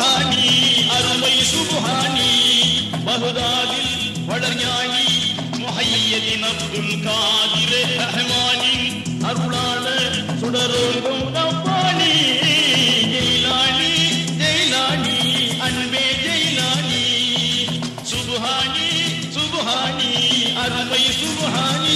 சுபஹானி அருமை சுபஹானி பகுதாதில் வளர்ஞானி முஹையதின் அப்துல் காதிர் ரஹ்மானின் அருளாள சுடரோங்கும் ரப்பானி ஜெயிலானி ஜெயிலானி அன்பே ஜெயிலானி சுபஹானி சுபஹானி அருமை சுபஹானி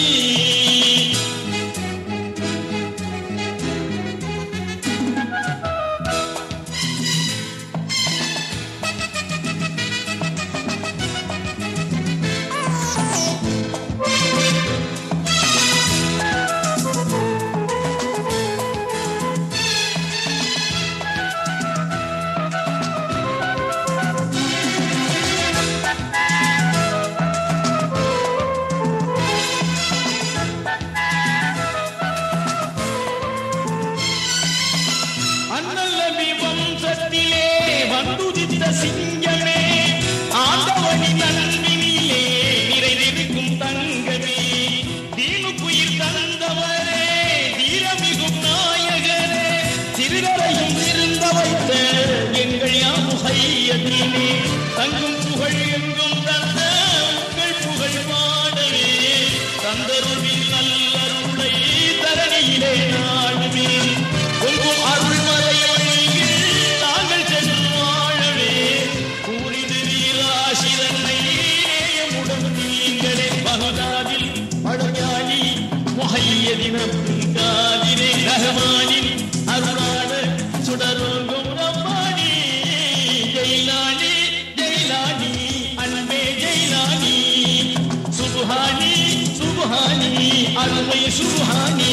அண்ணல் நபி வம்சத்திலே வந்துதித்த சிங்கமே ஆண்டவனின் அன்பினிலே நிறைந்திருக்கும் தங்கமே தீனுக்குயிர் தந்தவரே தீரமிகும் நாயகரே சிறுகரையும் இருந்த வைத்த எங்கள் யாமுகையத்திலே தங்கும் புகழ் எங்கும் தந்த உங்கள் புகழ் பாடவே தந்தருளில் நல்லருளை தரணியிலே நாடுவே பொங்கும் அருள்மறை வழியில் நாங்கள் சென்று வாழவே கூறிது வீராசிரனை நேயமுடன் நீங்களே பகதாதில் பழஞானி முகையதின் அப்துல் காதிரே ரஹமானின் அருளான சுடரோங்கும் ரம்மானி ஜெயிலானி ஜெயிலானி அன்பே ஜெயிலானி சுபஹானி சுபஹானி அருமை சுபஹானி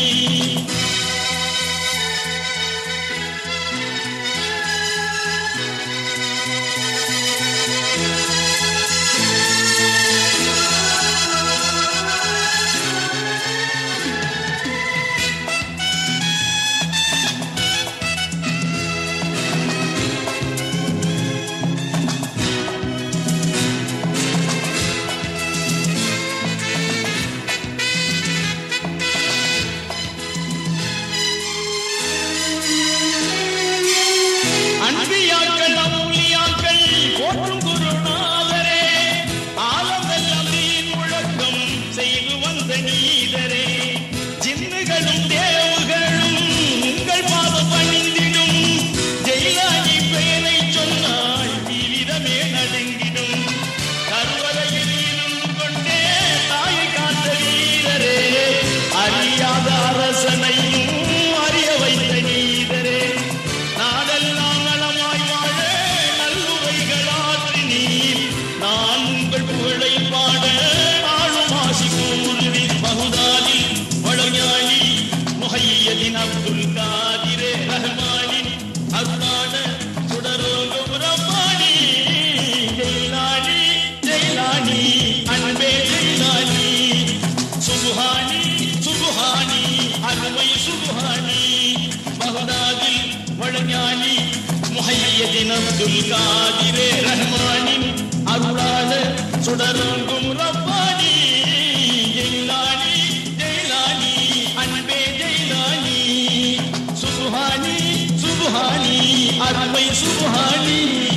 அன்பியாக்கள் அவுலியாக்கள் போற்றும் குருநாதரே ஆலமெல்லாம் நீர் முழக்கம் செய்து வந்த நீதரே ஜின்னுகளும் தேவுகளும் உங்கள் பாதம் பணிந்திடும் ஜெயிலாகி பெயரை சொன்னால் வீரிடமே நடுங்கிடும் கருவறையில் இருந்து கொண்டே தாயை காத்த வீரரே அறியாத அரசனையும் அறிய வைத்த நீதரே நாடெல்லாம் நலமாய் வாழ நல்லுரைகள் ஆற்றி நீர் நான் உங்கள் புகழை பாட ஆளும் ஆசி கூறுவேன் பகுதாலில் வளஞானி முகையதின் அப்துல் காதிரே ரஹ்மானின் அருளான சுடரோங்கும் ரப்பானி ஜெயிலானி ஜெயிலானி அன்பே ஜெயிலானி சுபுஹானி சுபுஹானி அருமை சுபுஹானி பகதாதில் வளஞானி முஹையதின் அப்துல் காதிரே ரஹ்மானின் அருளாள சுடரோங்கும் ரப்பானி ஜெயிலானி ஜெயிலானி அன்பே ஜெயிலானி சுபுஹானி சுபுஹானி அருமை சுபுஹானி